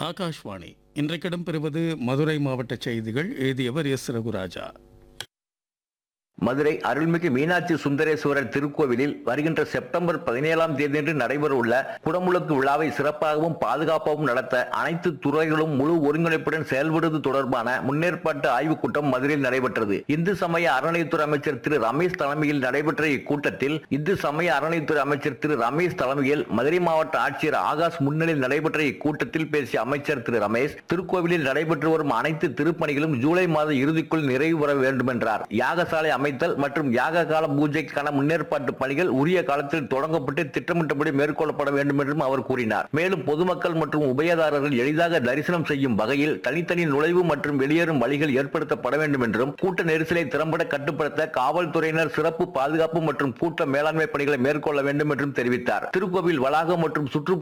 ஆகாஷ்வாணி இன்றைக்கு இடம்பெறுவது மதுரை மாவட்ட செய்திகள் எழுதியவர் எஸ் ரகுராஜா மதுரை அருள்மிகு மீனாட்சி சுந்தரேஸ்வரர் திருக்கோவிலில் வருகின்ற செப்டம்பர் பதினேழாம் தேதியன்று நடைபெறவுள்ள குடமுழுக்கு விழாவை சிறப்பாகவும் பாதுகாப்பாகவும் நடத்த அனைத்து துறைகளும் முழு ஒருங்கிணைப்புடன் செயல்படுவது தொடர்பான முன்னேற்பாட்டு ஆய்வுக் கூட்டம் மதுரையில் நடைபெற்றது இந்து சமய அறநிலையத்துறை அமைச்சர் திரு ரமேஷ் தலைமையில் நடைபெற்ற இக்கூட்டத்தில் இந்து சமய அறநிலையத்துறை அமைச்சர் திரு ரமேஷ் தலைமையில் மதுரை மாவட்ட ஆட்சியர் ஆகாஷ் முன்னிலையில் நடைபெற்ற இக்கூட்டத்தில் பேசிய அமைச்சர் திரு ரமேஷ் திருக்கோவிலில் நடைபெற்று வரும் அனைத்து திருப்பணிகளும் ஜூலை மாத இறுதிக்குள் நிறைவு பெற வேண்டும் என்றார் யாகசாலை அமைத்தல் மற்றும் யாக கால பூஜைக்கான முன்னேற்பாட்டு பணிகள் உரிய காலத்தில் தொடங்கப்பட்டு திட்டமிட்டபடி மேற்கொள்ளப்பட வேண்டும் என்றும் அவர் கூறினார் மேலும் பொதுமக்கள் மற்றும் உபயதாரர்கள் எளிதாக தரிசனம் செய்யும் வகையில் தனித்தனி நுழைவு மற்றும் வெளியேறும் வழிகள் ஏற்படுத்தப்பட வேண்டும் என்றும் கூட்ட நெரிசலை திறம்பட கட்டுப்படுத்த காவல்துறையினர் சிறப்பு பாதுகாப்பு மற்றும் கூட்ட மேலாண்மை பணிகளை மேற்கொள்ள வேண்டும் என்றும் தெரிவித்தார் திருக்கோவில் வளாகம் மற்றும் சுற்று